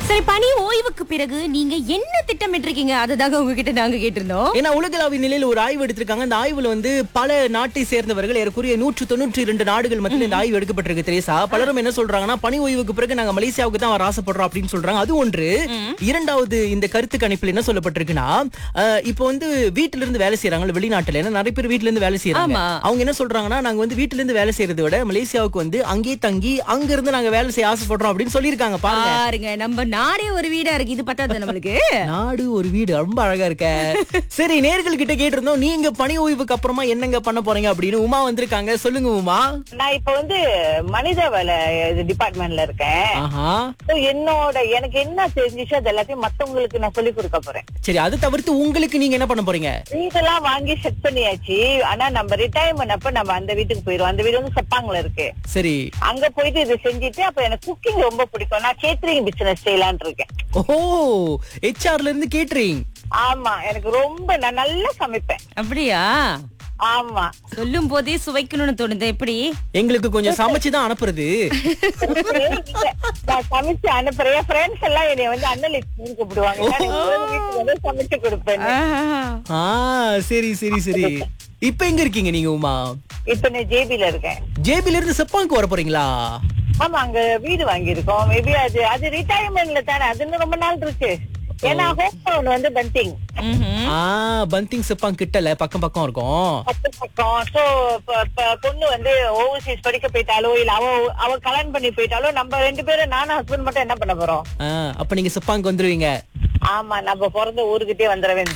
சரி பணி ஓய்வுக்கு பிறகு நீங்க என்ன திட்டமிட்டிருக்கீங்க அதுதாங்க உங்ககிட்ட நாங்க கேட்டிருந்தோம் ஏன்னா உலகளாவிய நிலையில ஒரு ஆய்வு எடுத்திருக்காங்க அந்த ஆய்வுல வந்து பல நாட்டை சேர்ந்தவர்கள் ஏறக்குறைய நூற்று தொண்ணூற்றி இரண்டு நாடுகள் மத்தியில் இந்த ஆய்வு எடுக்கப்பட்டிருக்கு தெரேசா பலரும் என்ன சொல்றாங்கன்னா பணி ஓய்வுக்கு பிறகு நாங்க மலேசியாவுக்கு தான் வர ஆசைப்படுறோம் அப்படின்னு சொல்றாங்க அது ஒன்று இரண்டாவது இந்த கருத்து கணிப்பில் என்ன சொல்லப்பட்டிருக்குன்னா அஹ், இப்போ வந்து வீட்டுல இருந்து வேலை செய்யறாங்க வெளிநாட்டுல ஏன்னா நிறைய பேர் வீட்டுல இருந்து வேலை செய்யறாங்க ஆமா. அவங்க என்ன சொல்றாங்கன்னா நாங்க வந்து வீட்டுல இருந்து வேலை செய்யறதை விட மலேசியாவுக்கு வந்து அங்கேயே தங்கி அங்க இருந்து நாங்க வேலை செய்ய ஆசைப்படுறோம் அப்படின்னு சொல்லியிருக்காங்க பாருங்க பாருங்க நம்ம நாடே ஒரு வீடா இருக்கு இது பத்தாது நம்மளுக்கு நாடு ஒரு வீடு ரொம்ப அழகா இருக்க சரி நேர்கள் கிட்ட கேட்டிருந்தோம் நீங்க பணி ஓய்வுக்கு அப்புறமா என்னங்க பண்ண போறீங்க அப்படின்னு உமா வந்திருக்காங்க சொல்லுங்க உமா நான் இப்ப வந்து மனித வள டிபார்ட்மெண்ட்ல இருக்கேன் ஆஹா So, என்னோட எனக்கு என்ன தெரிஞ்சிச்சோ அது எல்லாத்தையும் மத்தவங்களுக்கு நான் சொல்லி கொடுக்க போறேன் சரி அது தவிர்த்து உங்களுக்கு நீங்க என்ன பண்ண போறீங்க வீடெல்லாம் வாங்கி செட் பண்ணியாச்சு ஆனா நம்ம ரிட்டையர்மெண்ட் அப்ப நம்ம அந்த வீட்டுக்கு போயிருவோம் அந்த வீடு வந்து செப்பாங்கல இருக்கு சரி அங்க போயிட்டு இது செஞ்சுட்டு அப்ப எனக்கு குக்கிங் ரொம்ப பிடிக்கும் நான் கேட்டரிங் பிசினஸ் செய்யலாம்னு இருக்கேன் ஓஹோ ஹெச்ஆர்ல இருந்து கேட்டரிங் ஆமா எனக்கு ரொம்ப நான் நல்லா சமைப்பேன் அப்படியா ஆமா சொல்லும் போதே சுவைக்கணும்னு தோணுது எப்படி எங்களுக்கு கொஞ்சம் சமைச்சு தான் அனுப்புறது இல்ல, நான் சமைச்சு அனுப்புறேன் ஃப்ரெண்ட்ஸ் எல்லாம் என்னைய வந்து அண்ணன் கூப்பிடுவாங்க நான் இவங்க வீட்டுக்கு வந்து சமைச்சு கொடுப்பேன் ஆஹா. ஆ சரி சரி சரி இப்ப எங்க இருக்கீங்க நீங்க உமா இப்ப நான் ஜேபில இருக்கேன் ஜேபில இருந்து செப்பாங்க்கு வர போறீங்களா ஆமா அங்க வீடு வாங்கியிருக்கோம் மேபி அது அது ரிட்டையர்மெண்ட்ல தானே அது இன்னும் ரொம்ப நாள் இருக்கு ஏன்னா ஹோம் டவுன் வந்து பந்திங் ம்ஹும். ஆ பந்திங் செப்பாங் கிட்டல பக்கம் பக்கம் இருக்கும் பத்து பக்கம் சோ பொண்ணு வந்து ஓவர்சீஸ் படிக்க போயிட்டாலோ இல்ல அவ அவ கல்யாணம் பண்ணி போயிட்டாலோ நம்ம ரெண்டு பேரும் நானும் ஹஸ்பண்ட் மட்டும் என்ன பண்ண போறோம் ஆ, அப்ப நீங்க செப்பாங்க்கு வந்துருவீங்க ஆமா நம்ம பிறந்த ஊருக்கிட்டே வந்துட வேண்டியது